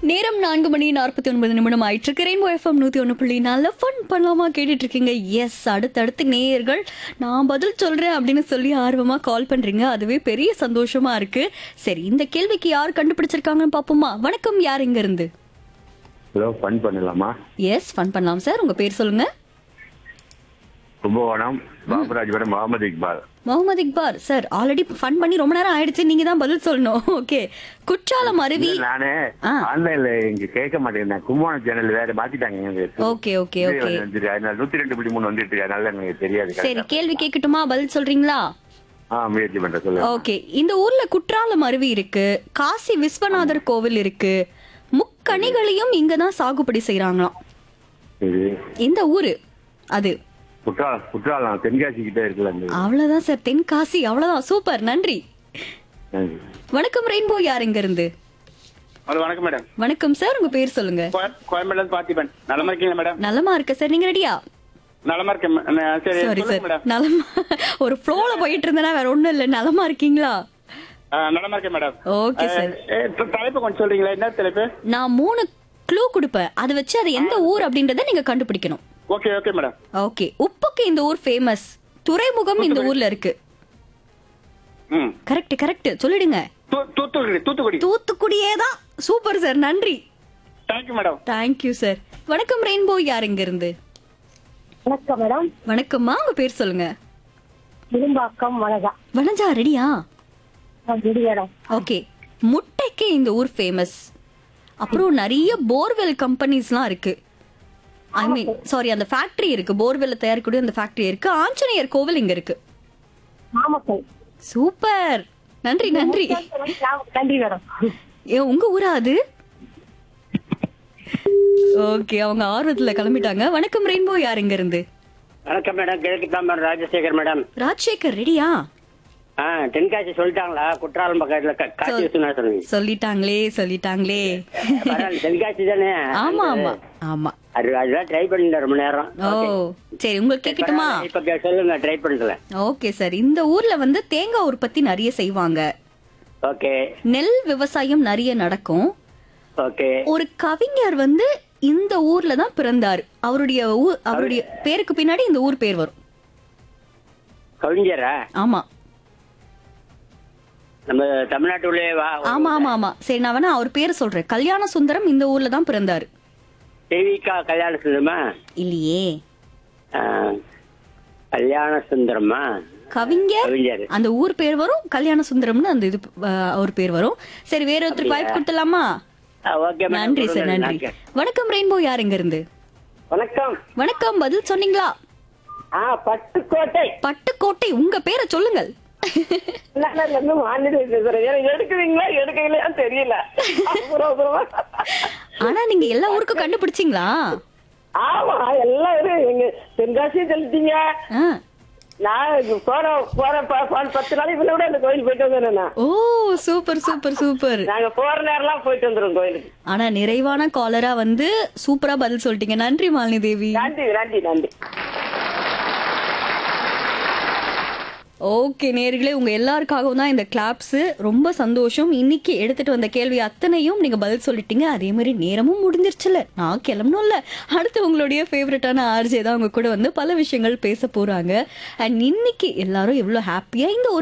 நேரம் நான்கு மணி நாற்பத்தி ஒன்பது நிமிடம் ஆயிட்டு இருக்கு ரெயின்போ எஃப்எம் நூத்தி ஒன்று புள்ளி நாலு ஃபன் பண்ணலாமா கேட்டுட்டு இருக்கீங்க எஸ் அடுத்தடுத்து நேயர்கள் நான் பதில் சொல்றேன் அப்படின்னு சொல்லி ஆர்வமா கால் பண்றீங்க அதுவே பெரிய சந்தோஷமா இருக்கு சரி இந்த கேள்விக்கு யார் கண்டுபிடிச்சிருக்காங்கன்னு பாப்போமா வணக்கம் யார் இங்க இருந்து ஹலோ ஃபன் பண்ணலாமா எஸ் ஃபன் பண்ணலாம் சார் உங்க பேர் சொல்லுங்க Kumbakonam Babarajapuram Mohammed Iqbal Mohammed Iqbal sir already fun பண்ணி ரொம்ப நேரம் ஆயிடுச்சு நீங்க தான் பதில் சொல்லணும் ஓகே குற்றாலம் அருவி இல்ல, நானு ஆ. ஆன்லைன்ல இங்க கேட்க மாட்டேங்கிறேன் கும்பகோணம் சேனல் வேற மாத்திட்டாங்க எங்களுக்கு. ஓகே ஓகே இது ஓகே வந்துருக்கு. அதனால நூத்தி ரெண்டு புள்ளி மூணு வந்துட்டு இருக்கு. அதனால எனக்கு தெரியாது சரி correct ஆ. கேள்வி கேட்கட்டுமா பதில் சொல்றீங்களா ஆ முயற்சி பண்ற சொல்லுங்க ஓகே இந்த ஊர்ல குற்றாலம் அருவி இருக்கு காசி விஸ்வநாதர் கோவில் இருக்கு முக்கணிகளையும் இங்க தான் சாகுபடி செய்றாங்களாம் இது இந்த ஊரு அது குற்றாலம் குற்றாலம் தென்காசி கிட்ட இருக்குல்ல அந்த இது. அவ்வளவுதான் சார் தென்காசி அவ்வளவுதான் சூப்பர் நன்றி நன்றி. வணக்கம் ரெயின்போ யார் இங்க இருந்து ஹலோ வணக்கம் மேடம் வணக்கம் சார் உங்க பேர் சொல்லுங்க கோய- கோயம்பேடுல பார்த்திபன் நலமா இருக்கீங்களா மேடம் நலமா இருக்க சார் நீங்க ரெடியா நலமா இருக்கேன் மே- ந- சரி சாரி சொல்லுங்க சார் மேடம் நலமா ஒரு ஃப்ளோல போயிட்டு இருந்தேனா வேற ஒண்ணும் இல்ல நலமா இருக்கீங்களா ஆ, நலமா இருக்கேன் மேடம் ஓகே சார் ஏ, த- தலைப்பு கொஞ்சம் சொல்றீங்களா என்ன தலைப்பு நான் மூணு க்ளூ கொடுப்பேன் அதை வச்சு அது எந்த ஊர் அப்படின்றத நீங்க கண்டுபிடிக்கணும் ஓகே ஓகே மேடம் ஓகே உப்புக்கு இந்த ஊர் ஃபேமஸ் துறைமுகம் இந்த ஊர்ல இருக்கு ம் கரெக்ட் கரெக்ட் சொல்லிடுங்க தூ- தூத்துக்குடி தூத்துக்குடி தூத்துக்குடியே தான் சூப்பர் சார் நன்றி தேங்க்யூ மேடம் தேங்க்யூ சார் வணக்கம் ரெயின்போ யார் இங்க இருந்து வணக்கம் மேடம் வணக்கம்மா உங்க பேர் சொல்லுங்க விரும்பாக்கம் வனஜா வனஜா ரெடியா ரெடி மேடம் ஓகே முட்டைக்கு இந்த ஊர் ஃபேமஸ் அப்புறம் நிறைய போர்வெல் கம்பெனிஸ்லாம் இருக்கு ஐ மீன் சாரி அந்த ஃபேக்டரி இருக்கு போர்வெல்ல தயாரிக்கக்கூடிய அந்த ஃபேக்டரி இருக்கு ஆஞ்சநேயர் கோவில் இங்க இருக்கு நாமக்கல் சூப்பர் நன்றி நன்றி நன்றி மேடம் ஏ உங்க ஊரா அது ஓகே அவங்க ஆர்வத்துல கிளம்பிட்டாங்க வணக்கம் ரெயின்போ யார் இங்க இருந்து வணக்கம் மேடம் கிழக்கு தாம்பரம் ராஜசேகர் மேடம் ராஜசேகர் ரெடியா ஆ தென்காசி சொல்லிட்டாங்களா குற்றாலம் பக்கத்துல க- காசி விஸ்வநாதர் சொல்லுங்க சொல்லிட்டாங்களே சொல்லிட்டாங்களே பரவாயில்ல, தென்காசி தானே ஆமா ஆமா ஆமா அது அதுதான் ட்ரை பண்ணிட்டேன் ரொம்ப நேரம் ஓ சரி உங்களுக்கு கேட்கட்டுமா பரவாயில்ல, இப்ப கே- சொல்லுங்க ட்ரை பண்ணுறேன் ஓகே சார் இந்த ஊர்ல வந்து தேங்காய் உற்பத்தி நிறைய செய்வாங்க ஓகே நெல் விவசாயம் நிறைய நடக்கும் ஓகே ஒரு கவிஞர் வந்து இந்த ஊர்ல தான் பிறந்தார் அவருடைய ஊர் அவருடைய பேருக்கு பின்னாடி இந்த ஊர் பேர் வரும் கவிஞரா ஆமா நம்ம தமிழ்நாட்டுள்ளே வா ஆமா ஆமா ஆமா சரி நான் வேணா அவர் பேர் சொல்றேன் கல்யாண சுந்தரம் இந்த ஊர்ல தான் பிறந்தாரு தேவிகா கல்யாண சுந்தரமா இல்லையே ஆ, கல்யாண சுந்தரமா கவிஞர் கவிஞர் அந்த ஊர் பேர் வரும் கல்யாண சுந்தரம்னு அந்த இது அஹ், அவர் பேர் வரும் சரி வேற ஒருத்தருக்கு வாய்ப்பு கொடுத்துலாமா ஆ, ஓகே மேடம், நன்றி சார் கொடுங்க, நன்றி நான் வணக்கம் ரெயின்போ யார் இங்க இருந்து வணக்கம் வணக்கம் பதில் சொன்னீங்களா ஆ பட்டுக்கோட்டை பட்டுக்கோட்டை உங்க பேரை சொல்லுங்கள் நான் வந்து மாநில பேசுறேன் எனக்கு எடுக்குவீங்களா எடுக்கலையான்னு தெரியல அப்புறம் அப்புறமா. ஆனா நீங்க எல்லா ஊருக்கும் கண்டுபிடிச்சீங்களா ஆமா எல்லாரும் எங்க தென்காசியும் சொல்லிட்டீங்க ஆ. நான் போன போன ப- போன பத்து நாளைக்கு முன்ன கூட அந்த கோயில் போயிட்டு வந்தேன் நான் ஓ சூப்பர் சூப்பர் சூப்பர் நாங்க போற நேரம்லாம் போயிட்டு வந்துரும் கோயிலுக்கு ஆனா நிறைவான காலரா வந்து சூப்பரா பதில் சொல்லிட்டீங்க நன்றி மாலினி தேவி நன்றி நன்றி நன்றி ஓகே நேர்களே உங்க எல்லாருக்காகவும் தான் இந்த கிளாப்ஸ் ரொம்ப சந்தோஷம் இன்னைக்கு எடுத்துட்டு வந்த கேள்வி அத்தனையும் நீங்க பதில் சொல்லிட்டீங்க அதே மாதிரி நேரமும் முடிஞ்சிருச்சுல நான் கிளம்பணும்ல அடுத்து உங்களுடைய ஃபேவரட்டான ஆர்ஜே தான் உங்க கூட வந்து பல விஷயங்கள் பேச போறாங்க அண்ட் இன்னைக்கு எல்லாரும் எவ்வளவு ஹாப்பியா இந்த ஒரு